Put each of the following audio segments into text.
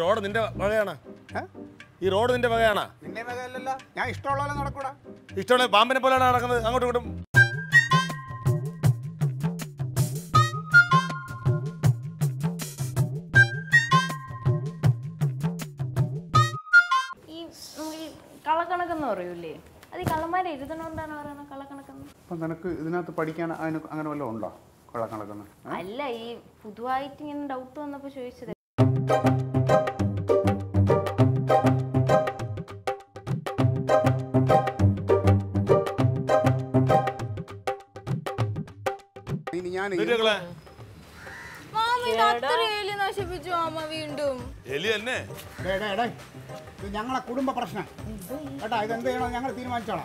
Road നിന്റെ വകയാണ് ഏ? ഈ റോഡ് നിന്റെ വകയാണ് നിന്റെ വകയല്ലല്ലോ ഞാൻ ഇഷ്ടമുള്ള പോലെ നടക്കൂടാ ഇഷ്ടമുള്ള പാമ്പിനെ പോലെയാണ് നടക്കുന്നത് അങ്ങോട്ടും ഇങ്ങോട്ടും ഈ നമ്മൾ ഈ കള്ളക്കണക്കെന്ന് പറയൂലേ അത് ഈ കള്ളന്മാരെ എഴുതണോണ്ടാണ് പറയുന്നത് കള്ളക്കണക്കെന്ന് അപ്പം നിനക്ക് ഇതിനകത്ത് പഠിക്കാൻ അതിന് അങ്ങനെ വല്ലതും ഉണ്ടോ കള്ളക്കണക്കെന്ന് അല്ല ഈ പുതുവായിട്ട് ഇങ്ങനെ ഡൗട്ട് വന്നപ്പോ ചോദിച്ചത് ഇനി ഞാൻ വീട്ടുകളെ നശിപ്പിച്ചു അമ്മ വീണ്ടും എലി തന്നെ ഡേ, ഡേ, ഡേ. ഇത് ഞങ്ങളെ കുടുംബ പ്രശ്നം കേട്ടാ ഇതെന്ത് ചെയ്യണം ഞങ്ങൾ തീരുമാനിച്ചോളാം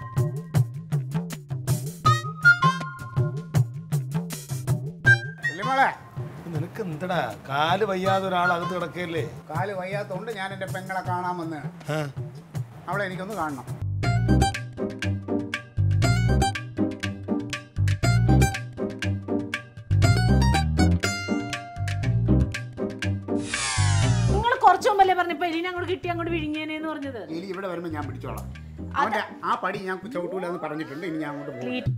വല്യമ്മളെ നിനക്ക് എന്തടാ കാല് വയ്യാതെ ഒരാൾ അകത്ത് കിടക്കല്ലേ കാല് വയ്യാത്തോണ്ട് ഞാൻ എൻ്റെ പെങ്ങളെ കാണാൻ വന്ന് അവളെ എനിക്കൊന്ന് കാണണം നിങ്ങൾ കുറച്ചു മുമ്പല്ലേ പറഞ്ഞപ്പോ എലീനെ അങ്ങോട്ട് കിട്ടി അങ്ങോട്ട് വിഴുങ്ങിയേനെന്ന് പറഞ്ഞത് എലി ഇവിടെ വരുമ്പോൾ ഞാൻ പിടിച്ചോളാം അവൻ്റെ ആ പടി ഞാൻ ചവിട്ടൂല എന്ന് പറഞ്ഞിട്ടുണ്ട് ഇനി ഞാൻ അങ്ങോട്ട് പോകും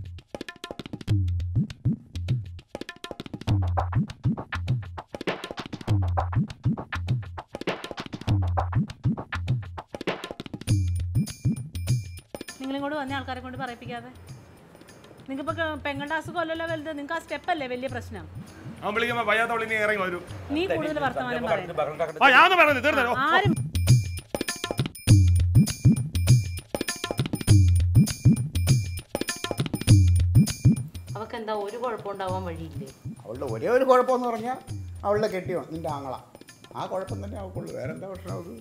നിങ്ങളിങ്ങോട്ട് വന്ന ആൾക്കാരെ കൊണ്ട് പറയിപ്പിക്കാതെ നിങ്ങൾക്കിപ്പോ പെങ്ങളുടെ അസുഖമല്ലല്ലോ വലുത് നിങ്ങൾക്ക് ആ സ്റ്റെപ്പ് അല്ലേ വലിയ പ്രശ്നം അവൻ വിളിക്കുമ്പോ വയ്യാത്തവൾ ഇനി ഇറങ്ങി വരും നീ കൂടുതൽ വർത്തമാനം പറയുന്നത് ആ ഞാൻ പറയുന്നത് തീർന്നോ ആരും അവക്ക് എന്താ ഒരു കുഴപ്പമുണ്ടാവാൻ വഴിയില്ലേ അവളുടെ ഒരേ ഒരു കുഴപ്പമെന്ന് പറഞ്ഞാൽ അവളുടെ കെട്ടിയോ നിന്റെ ആങ്ങള ആ കുഴപ്പം തന്നെ അവൾക്കുള്ളൂ വേറെ എന്താ പ്രശ്നം അവൾക്ക്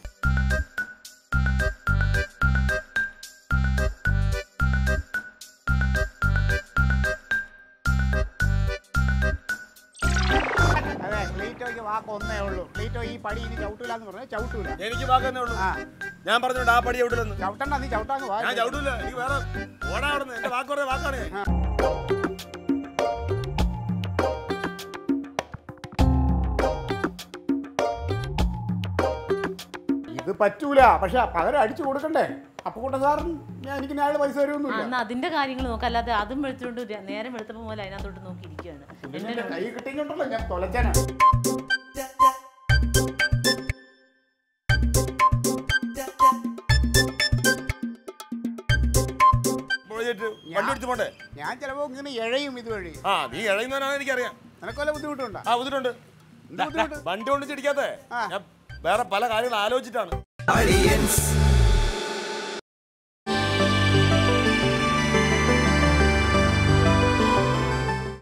അതെ ക്ലീറ്റോയ്ക്ക് വാക്ക് ഒന്നേ ഉള്ളൂ ക്ലീറ്റോ ഈ പടി ഇനി ചവിട്ടൂല എന്ന് പറഞ്ഞാൽ ചവിട്ടൂല എനിക്ക് വാക്കുന്നേ ഉള്ളൂ ആ ഞാൻ പറഞ്ഞോണ്ട് ആ പടി എവിടെന്ന് ചവിട്ടണ്ട നീ ചവിട്ടാന്ന് വാ ഞാൻ ചവിടൂല എനിക്ക് വേറെ ഓടാ അവിടുന്ന് എന്റെ വാക്ക് പറഞ്ഞ വാക്കാണ് ഇത് പറ്റൂല പക്ഷെ പകരം അടിച്ചു കൊടുക്കണ്ടേ അപ്പുകൂട്ട സാറിന് ഞാൻ എനിക്ക് അയാൾ പൈസ തരുമൊന്നുമില്ല അന്ന് അതിന്റെ കാര്യങ്ങൾ നോക്കാം അല്ലാതെ അതും വെളുത്തോണ്ട് ര- നേരം വെളുത്തപ്പോ പോലെ അതിനകത്തോട്ട് നോക്കിയിരിക്കുകയാണ് പിന്നെ എന്റെ കൈ കിട്ടിയിട്ടുണ്ടല്ലോ ഞാൻ തൊലച്ചാനാ പോയിട്ട് വണ്ടി പിടിച്ച് പോണ്ടേ ഞാൻ ചിലപ്പോ ഇങ്ങനെ എഴയും ഇതുവഴി ആ നീ ഇഴയുന്നവനാണ് എനിക്കറിയാം നിനക്ക് വല്ല ബുദ്ധിമുട്ടുണ്ടോ ആ ബുദ്ധിമുട്ടുണ്ട് എന്ത് ബുദ്ധിമുട്ട് വണ്ടി കൊണ്ട് ചിടിക്കാത്തെ ആ. ഞാൻ വേറെ പല കാര്യങ്ങൾ ആലോചിച്ചിട്ടാണ് Audience,